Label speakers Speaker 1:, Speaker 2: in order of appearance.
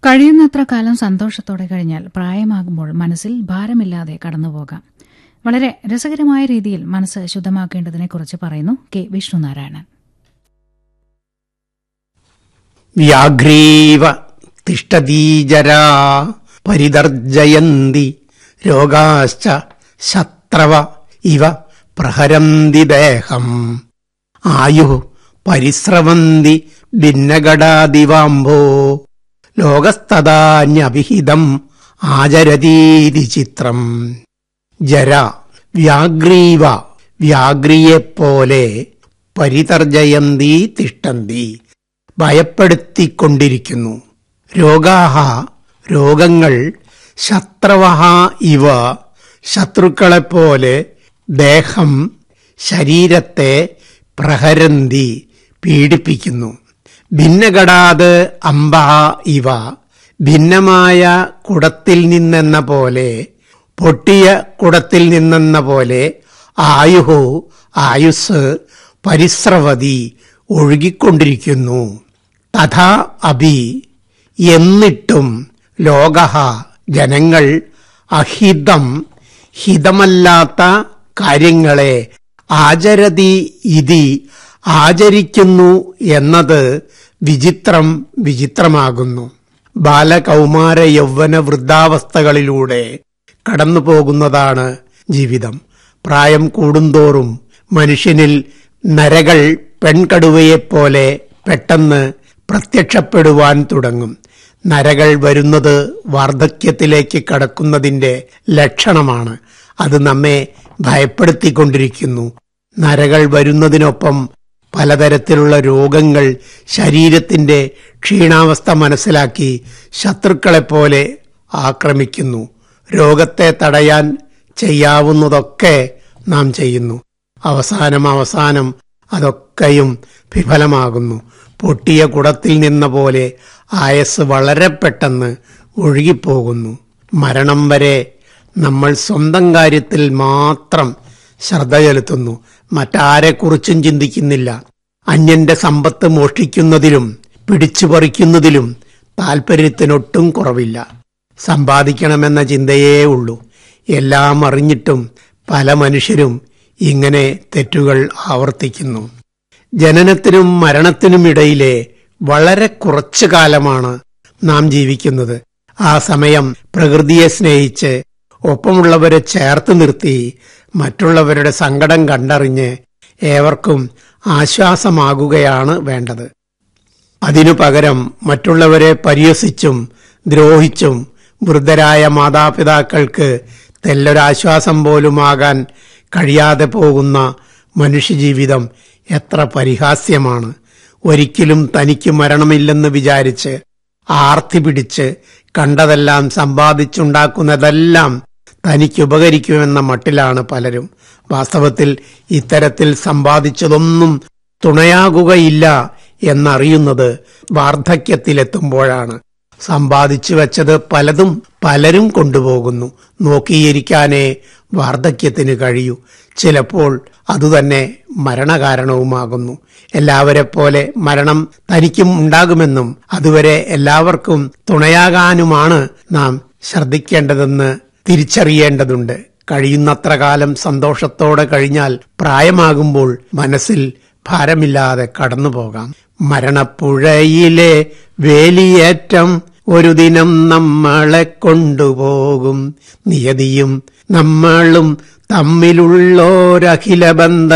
Speaker 1: കഴിയുന്നത്ര കാലം സന്തോഷത്തോടെ കഴിഞ്ഞാൽ പ്രായമാകുമ്പോൾ മനസ്സിൽ ഭാരമില്ലാതെ കടന്നുപോകാം വളരെ രസകരമായ രീതിയിൽ മനസ്സ് ശുദ്ധമാക്കേണ്ടതിനെക്കുറിച്ച് പറയുന്നു കെ വിഷ്ണുനാരായണൻ
Speaker 2: വ്യാഘ്രീവ തിഷ്ടതീജരാ പരിതർജയന്തി രോഗാശ്ച ശത്രവ ഇവ പ്രഹരന്തി ദേഹം ആയു പരിസ്രവന്തി ഭിന്നഗടാദിവാംഭോ ലോകസ്തദാന്യഭിഹിതം ആചരതീതി ചിത്രം ജര വ്യാഗ്രീവ വ്യാഗ്രിയെപ്പോലെ പരിതർജയന്തി തിഷ്ടന്തി ഭയപ്പെടുത്തിക്കൊണ്ടിരിക്കുന്നു രോഗാഹ രോഗങ്ങൾ ശത്രവഹ ഇവ ശത്രുക്കളെപ്പോലെ ദേഹം ശരീരത്തെ പ്രഹരന്തി പീഡിപ്പിക്കുന്നു ഭിന്നഘടാത് അമ്പ ഇവ ഭിന്നമായ കുടത്തിൽ നിന്നെന്ന പോലെ പൊട്ടിയ കുടത്തിൽ നിന്നെന്ന പോലെ ആയുഹു ആയുസ് പരിസ്രവതി ഒഴുകിക്കൊണ്ടിരിക്കുന്നു തഥാ അഭി എന്നിട്ടും ലോക ജനങ്ങൾ അഹിതം ഹിതമല്ലാത്ത കാര്യങ്ങളെ ആചരതി ഇതി ആചരിക്കുന്നു എന്നത് വിചിത്രം വിചിത്രമാകുന്നു ബാലകൗമാര യൗവന വൃദ്ധാവസ്ഥകളിലൂടെ കടന്നു പോകുന്നതാണ് ജീവിതം പ്രായം കൂടുന്തോറും മനുഷ്യനിൽ നരകൾ പെൺകടുവയെപ്പോലെ പെട്ടെന്ന് പ്രത്യക്ഷപ്പെടുവാൻ തുടങ്ങും നരകൾ വരുന്നത് വാർദ്ധക്യത്തിലേക്ക് കടക്കുന്നതിന്റെ ലക്ഷണമാണ് അത് നമ്മെ ഭയപ്പെടുത്തിക്കൊണ്ടിരിക്കുന്നു നരകൾ വരുന്നതിനൊപ്പം പലതരത്തിലുള്ള രോഗങ്ങൾ ശരീരത്തിന്റെ ക്ഷീണാവസ്ഥ മനസ്സിലാക്കി ശത്രുക്കളെപ്പോലെ ആക്രമിക്കുന്നു രോഗത്തെ തടയാൻ ചെയ്യാവുന്നതൊക്കെ നാം ചെയ്യുന്നു അവസാനം അവസാനം അതൊക്കെയും വിഫലമാകുന്നു പൊട്ടിയ കുടത്തിൽ നിന്ന പോലെ ആയസ് വളരെ പെട്ടെന്ന് ഒഴുകിപ്പോകുന്നു മരണം വരെ നമ്മൾ സ്വന്തം കാര്യത്തിൽ മാത്രം ശ്രദ്ധ ചെലുത്തുന്നു മറ്റാരെക്കുറിച്ചും ചിന്തിക്കുന്നില്ല അന്യന്റെ സമ്പത്ത് മോഷ്ടിക്കുന്നതിലും പിടിച്ചുപറിക്കുന്നതിലും താൽപ്പര്യത്തിനൊട്ടും കുറവില്ല സമ്പാദിക്കണമെന്ന ചിന്തയേ ഉള്ളൂ എല്ലാം അറിഞ്ഞിട്ടും പല മനുഷ്യരും ഇങ്ങനെ തെറ്റുകൾ ആവർത്തിക്കുന്നു ജനനത്തിനും മരണത്തിനും ഇടയിലെ വളരെ കുറച്ചു കാലമാണ് നാം ജീവിക്കുന്നത് ആ സമയം പ്രകൃതിയെ സ്നേഹിച്ച് ഒപ്പമുള്ളവരെ ചേർത്ത് നിർത്തി മറ്റുള്ളവരുടെ സങ്കടം കണ്ടറിഞ്ഞ് ഏവർക്കും ആശ്വാസമാകുകയാണ് വേണ്ടത് അതിനു പകരം മറ്റുള്ളവരെ പരിഹസിച്ചും ദ്രോഹിച്ചും വൃദ്ധരായ മാതാപിതാക്കൾക്ക് തെല്ലൊരാശ്വാസം പോലുമാകാൻ കഴിയാതെ പോകുന്ന മനുഷ്യജീവിതം എത്ര പരിഹാസ്യമാണ് ഒരിക്കലും തനിക്ക് മരണമില്ലെന്ന് വിചാരിച്ച് ആർത്തി പിടിച്ച് കണ്ടതെല്ലാം സമ്പാദിച്ചുണ്ടാക്കുന്നതെല്ലാം തനിക്ക് ഉപകരിക്കുമെന്ന മട്ടിലാണ് പലരും വാസ്തവത്തിൽ ഇത്തരത്തിൽ സമ്പാദിച്ചതൊന്നും തുണയാകുകയില്ല എന്നറിയുന്നത് വാർദ്ധക്യത്തിലെത്തുമ്പോഴാണ് സമ്പാദിച്ചു വെച്ചത് പലതും പലരും കൊണ്ടുപോകുന്നു നോക്കിയിരിക്കാനേ വാർദ്ധക്യത്തിന് കഴിയൂ ചിലപ്പോൾ അതുതന്നെ മരണകാരണവുമാകുന്നു എല്ലാവരെ പോലെ മരണം തനിക്കും ഉണ്ടാകുമെന്നും അതുവരെ എല്ലാവർക്കും തുണയാകാനുമാണ് നാം ശ്രദ്ധിക്കേണ്ടതെന്ന് തിരിച്ചറിയേണ്ടതുണ്ട് കഴിയുന്നത്ര കാലം സന്തോഷത്തോടെ കഴിഞ്ഞാൽ പ്രായമാകുമ്പോൾ മനസ്സിൽ ഭാരമില്ലാതെ കടന്നു പോകാം മരണപ്പുഴയിലെ വേലിയേറ്റം ഒരു ദിനം നമ്മളെ കൊണ്ടുപോകും നിയതിയും നമ്മളും തമ്മിലുള്ളോരഖില ബന്ധ